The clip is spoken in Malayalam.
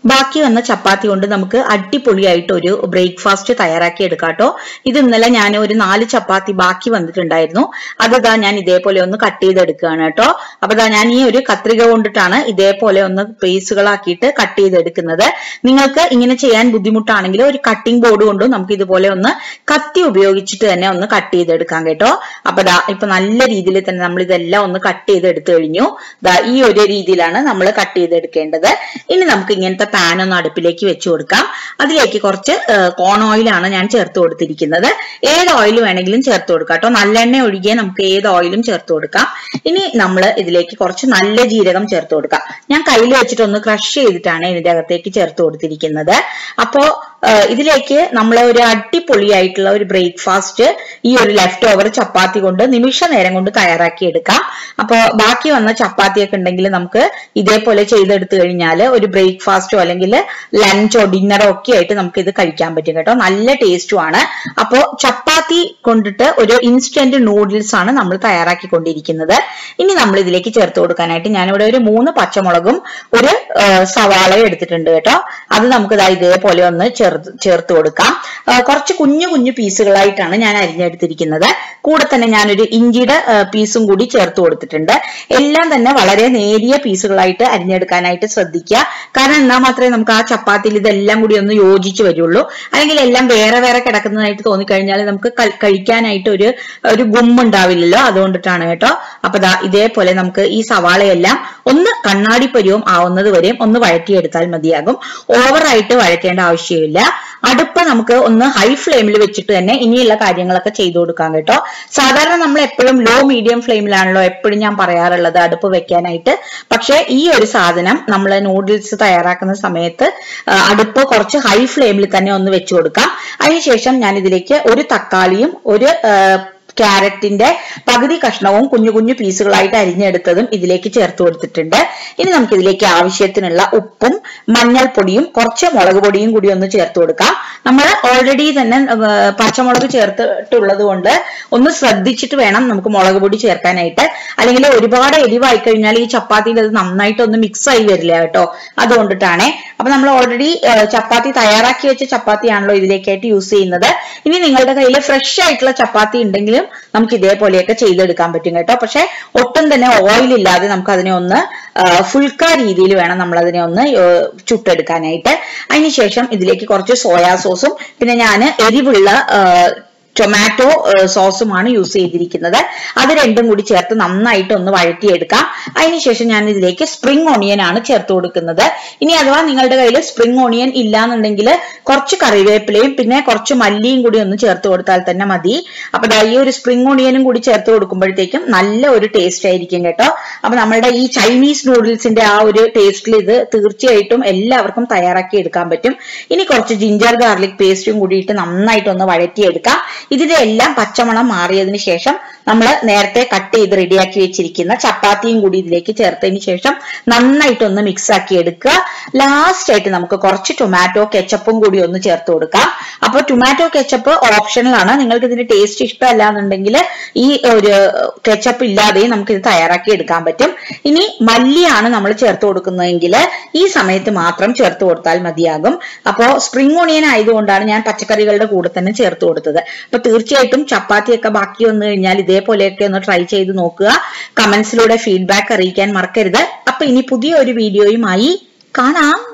ബാക്കി വന്ന ചപ്പാത്തി കൊണ്ട് നമുക്ക് അടിപൊളിയായിട്ട് ഒരു ബ്രേക്ക്ഫാസ്റ്റ് തയ്യാറാക്കി എടുക്കാം കേട്ടോ ഇത് ഇന്നലെ ഞാൻ ഒരു നാല് ചപ്പാത്തി ബാക്കി വന്നിട്ടുണ്ടായിരുന്നു അതാ ഞാൻ ഇതേപോലെ ഒന്ന് കട്ട് ചെയ്തെടുക്കുകയാണ് കേട്ടോ അപ്പൊ ദാ ഞാൻ ഈ ഒരു കത്രിക കൊണ്ടിട്ടാണ് ഇതേപോലെ ഒന്ന് പീസുകളാക്കിയിട്ട് കട്ട് ചെയ്തെടുക്കുന്നത് നിങ്ങൾക്ക് ഇങ്ങനെ ചെയ്യാൻ ബുദ്ധിമുട്ടാണെങ്കിൽ ഒരു കട്ടിംഗ് ബോർഡ് കൊണ്ടും നമുക്ക് ഇതുപോലെ ഒന്ന് കത്തി ഉപയോഗിച്ചിട്ട് തന്നെ ഒന്ന് കട്ട് ചെയ്തെടുക്കാം കേട്ടോ അപ്പൊ ദാ ഇപ്പൊ നല്ല രീതിയിൽ തന്നെ നമ്മൾ ഇതെല്ലാം ഒന്ന് കട്ട് ചെയ്തെടുത്തു കഴിഞ്ഞു ദാ ഈ ഒരു രീതിയിലാണ് നമ്മൾ കട്ട് ചെയ്തെടുക്കേണ്ടത് ഇനി നമുക്ക് ഇങ്ങനത്തെ പാൻ ഒന്ന് അടുപ്പിലേക്ക് വെച്ചു കൊടുക്കാം അതിലേക്ക് കുറച്ച് കോൺ ഓയിലാണ് ഞാൻ ചേർത്ത് കൊടുത്തിരിക്കുന്നത് ഏത് ഓയിൽ വേണമെങ്കിലും ചേർത്ത് കൊടുക്കാം കേട്ടോ നല്ലെണ്ണ ഒഴികെ നമുക്ക് ഏത് ഓയിലും ചേർത്ത് കൊടുക്കാം ഇനി നമ്മൾ ഇതിലേക്ക് കുറച്ച് നല്ല ജീരകം ചേർത്ത് കൊടുക്കാം ഞാൻ കയ്യിൽ വെച്ചിട്ട് ഒന്ന് ക്രഷ് ചെയ്തിട്ടാണ് ഇതിന്റെ അകത്തേക്ക് ചേർത്ത് കൊടുത്തിരിക്കുന്നത് അപ്പോ ഇതിലേക്ക് നമ്മൾ ഒരു അടിപൊളിയായിട്ടുള്ള ഒരു ബ്രേക്ക്ഫാസ്റ്റ് ഈ ഒരു ലെഫ്റ്റ് ഓവർ ചപ്പാത്തി കൊണ്ട് നിമിഷ നേരം കൊണ്ട് തയ്യാറാക്കി എടുക്കാം അപ്പൊ ബാക്കി വന്ന ചപ്പാത്തിയൊക്കെ ഉണ്ടെങ്കിൽ നമുക്ക് ഇതേപോലെ ചെയ്തെടുത്തു കഴിഞ്ഞാൽ ഒരു ബ്രേക്ക്ഫാസ്റ്റോ അല്ലെങ്കിൽ ലഞ്ചോ ഡിന്നറോ ഒക്കെ ആയിട്ട് നമുക്ക് ഇത് കഴിക്കാൻ പറ്റും കേട്ടോ നല്ല ടേസ്റ്റുമാണ് അപ്പോ ചപ്പാത്തി കൊണ്ടിട്ട് ഒരു ഇൻസ്റ്റന്റ് നൂഡിൽസ് ആണ് നമ്മൾ തയ്യാറാക്കിക്കൊണ്ടിരിക്കുന്നത് ഇനി നമ്മൾ ഇതിലേക്ക് ചേർത്ത് കൊടുക്കാനായിട്ട് ഞാനിവിടെ ഒരു മൂന്ന് പച്ചമുളകും ഒരു സവാളയും എടുത്തിട്ടുണ്ട് കേട്ടോ അത് നമുക്ക് ഇതാ ഇതേപോലെ ഒന്ന് ചേർത്ത് ചേർത്ത് കൊടുക്കാം കുറച്ച് കുഞ്ഞു കുഞ്ഞു പീസുകളായിട്ടാണ് ഞാൻ അരിഞ്ഞെടുത്തിരിക്കുന്നത് കൂടെ തന്നെ ഞാനൊരു ഇഞ്ചിയുടെ പീസും കൂടി ചേർത്ത് കൊടുത്തിട്ടുണ്ട് എല്ലാം തന്നെ വളരെ നേരിയ പീസുകളായിട്ട് അരിഞ്ഞെടുക്കാനായിട്ട് ശ്രദ്ധിക്കുക കാരണം എന്നാൽ മാത്രമേ നമുക്ക് ആ ചപ്പാത്തിയിൽ ഇതെല്ലാം കൂടി ഒന്ന് യോജിച്ച് വരുള്ളൂ അല്ലെങ്കിൽ എല്ലാം വേറെ വേറെ കിടക്കുന്നതായിട്ട് തോന്നിക്കഴിഞ്ഞാൽ നമുക്ക് കഴിക്കാനായിട്ട് ഒരു ഒരു ഗുമ്മുണ്ടാവില്ലല്ലോ അതുകൊണ്ടിട്ടാണ് കേട്ടോ അപ്പൊ ദാ ഇതേപോലെ നമുക്ക് ഈ സവാളയെല്ലാം ഒന്ന് കണ്ണാടി പരുവം ആവുന്നത് വരെയും ഒന്ന് വഴറ്റിയെടുത്താൽ മതിയാകും ഓവറായിട്ട് വഴറ്റേണ്ട ആവശ്യമില്ല അടുപ്പ് നമുക്ക് ഒന്ന് ഹൈ ഫ്ലെയിമിൽ വെച്ചിട്ട് തന്നെ ഇനിയുള്ള കാര്യങ്ങളൊക്കെ ചെയ്തു കൊടുക്കാം കേട്ടോ സാധാരണ നമ്മൾ എപ്പോഴും ലോ മീഡിയം ഫ്ലെയിമിലാണല്ലോ എപ്പോഴും ഞാൻ പറയാറുള്ളത് അടുപ്പ് വെക്കാനായിട്ട് പക്ഷെ ഈ ഒരു സാധനം നമ്മൾ നൂഡിൽസ് തയ്യാറാക്കുന്ന സമയത്ത് അടുപ്പ് കുറച്ച് ഹൈ ഫ്ലെയിമിൽ തന്നെ ഒന്ന് വെച്ചു കൊടുക്കാം അതിനുശേഷം ഞാൻ ഇതിലേക്ക് ഒരു തക്കാളിയും ഒരു ക്യാരറ്റിന്റെ പകുതി കഷ്ണവും കുഞ്ഞു കുഞ്ഞു പീസുകളായിട്ട് അരിഞ്ഞെടുത്തതും ഇതിലേക്ക് ചേർത്ത് കൊടുത്തിട്ടുണ്ട് ഇനി നമുക്ക് ഇതിലേക്ക് ആവശ്യത്തിനുള്ള ഉപ്പും മഞ്ഞൾപ്പൊടിയും കുറച്ച് മുളക് പൊടിയും കൂടി ഒന്ന് ചേർത്ത് കൊടുക്കാം നമ്മൾ ഓൾറെഡി തന്നെ പച്ചമുളക് ചേർത്തിട്ടുള്ളത് കൊണ്ട് ഒന്ന് ശ്രദ്ധിച്ചിട്ട് വേണം നമുക്ക് മുളക് പൊടി ചേർക്കാനായിട്ട് അല്ലെങ്കിൽ ഒരുപാട് എരിവായി കഴിഞ്ഞാൽ ഈ ചപ്പാത്തിയിൽ അത് നന്നായിട്ട് ഒന്ന് മിക്സ് ആയി വരില്ല കേട്ടോ അതുകൊണ്ടിട്ടാണേ അപ്പൊ നമ്മൾ ഓൾറെഡി ചപ്പാത്തി തയ്യാറാക്കി വെച്ച ചപ്പാത്തിയാണല്ലോ ഇതിലേക്കായിട്ട് യൂസ് ചെയ്യുന്നത് ഇനി നിങ്ങളുടെ കയ്യിൽ ഫ്രഷ് ആയിട്ടുള്ള ചപ്പാത്തി ഉണ്ടെങ്കിലും നമുക്ക് ഇതേപോലെയൊക്കെ ചെയ്തെടുക്കാൻ പറ്റും കേട്ടോ പക്ഷെ ഒട്ടും തന്നെ ഓയിൽ ഇല്ലാതെ നമുക്ക് അതിനെ ഒന്ന് ഫുൾക്ക രീതിയിൽ വേണം നമ്മൾ അതിനെ ഒന്ന് ചുട്ടെടുക്കാനായിട്ട് അതിനുശേഷം ഇതിലേക്ക് കുറച്ച് സോയാ സോസും പിന്നെ ഞാൻ എരിവുള്ള ടൊമാറ്റോ സോസുമാണ് യൂസ് ചെയ്തിരിക്കുന്നത് അത് രണ്ടും കൂടി ചേർത്ത് നന്നായിട്ട് ഒന്ന് വഴറ്റിയെടുക്കാം അതിനുശേഷം ഞാൻ ഇതിലേക്ക് സ്പ്രിംഗ് ഓണിയൻ ആണ് ചേർത്ത് കൊടുക്കുന്നത് ഇനി അഥവാ നിങ്ങളുടെ കയ്യിൽ സ്പ്രിംഗ് ഓണിയൻ ഇല്ലാന്നുണ്ടെങ്കിൽ കുറച്ച് കറിവേപ്പിലയും പിന്നെ കുറച്ച് മല്ലിയും കൂടി ഒന്ന് ചേർത്ത് കൊടുത്താൽ തന്നെ മതി അപ്പൊ ദാ ഈ ഒരു സ്പ്രിംഗ് ഓണിയനും കൂടി ചേർത്ത് കൊടുക്കുമ്പോഴത്തേക്കും നല്ല ഒരു ടേസ്റ്റ് ആയിരിക്കും കേട്ടോ അപ്പൊ നമ്മുടെ ഈ ചൈനീസ് നൂഡിൽസിന്റെ ആ ഒരു ടേസ്റ്റിൽ ഇത് തീർച്ചയായിട്ടും എല്ലാവർക്കും തയ്യാറാക്കി എടുക്കാൻ പറ്റും ഇനി കുറച്ച് ജിഞ്ചർ ഗാർലിക് പേസ്റ്റും കൂടിയിട്ട് നന്നായിട്ടൊന്ന് വഴറ്റിയെടുക്കാം ഇതിന്റെ എല്ലാം പച്ചമണം മാറിയതിനു ശേഷം നമ്മൾ നേരത്തെ കട്ട് ചെയ്ത് റെഡിയാക്കി വെച്ചിരിക്കുന്ന ചപ്പാത്തിയും കൂടി ഇതിലേക്ക് ചേർത്തതിന് ശേഷം നന്നായിട്ടൊന്ന് മിക്സ് ആക്കി എടുക്കുക ലാസ്റ്റ് ആയിട്ട് നമുക്ക് കുറച്ച് ടൊമാറ്റോ കെച്ചപ്പും കൂടി ഒന്ന് ചേർത്ത് കൊടുക്കാം അപ്പൊ ടൊമാറ്റോ കെച്ചപ്പ് ഓപ്ഷണൽ ആണ് നിങ്ങൾക്ക് ഇതിന്റെ ടേസ്റ്റ് ഇഷ്ടമല്ല എന്നുണ്ടെങ്കിൽ ഈ ഒരു കെച്ചപ്പ് ഇല്ലാതെയും നമുക്ക് ഇത് തയ്യാറാക്കി എടുക്കാൻ പറ്റും ഇനി മല്ലിയാണ് നമ്മൾ ചേർത്ത് കൊടുക്കുന്നതെങ്കിൽ ഈ സമയത്ത് മാത്രം ചേർത്ത് കൊടുത്താൽ മതിയാകും അപ്പോ സ്പ്രിംഗ് ഓണിയൻ ആയതുകൊണ്ടാണ് ഞാൻ പച്ചക്കറികളുടെ കൂടെ തന്നെ ചേർത്ത് കൊടുത്തത് അപ്പൊ തീർച്ചയായിട്ടും ചപ്പാത്തിയൊക്കെ ബാക്കി വന്നു കഴിഞ്ഞാൽ ഇതേപോലെയൊക്കെ ഒന്ന് ട്രൈ ചെയ്ത് നോക്കുക കമന്റ്സിലൂടെ ഫീഡ്ബാക്ക് അറിയിക്കാൻ മറക്കരുത് അപ്പൊ ഇനി പുതിയ ഒരു വീഡിയോയുമായി കാണാം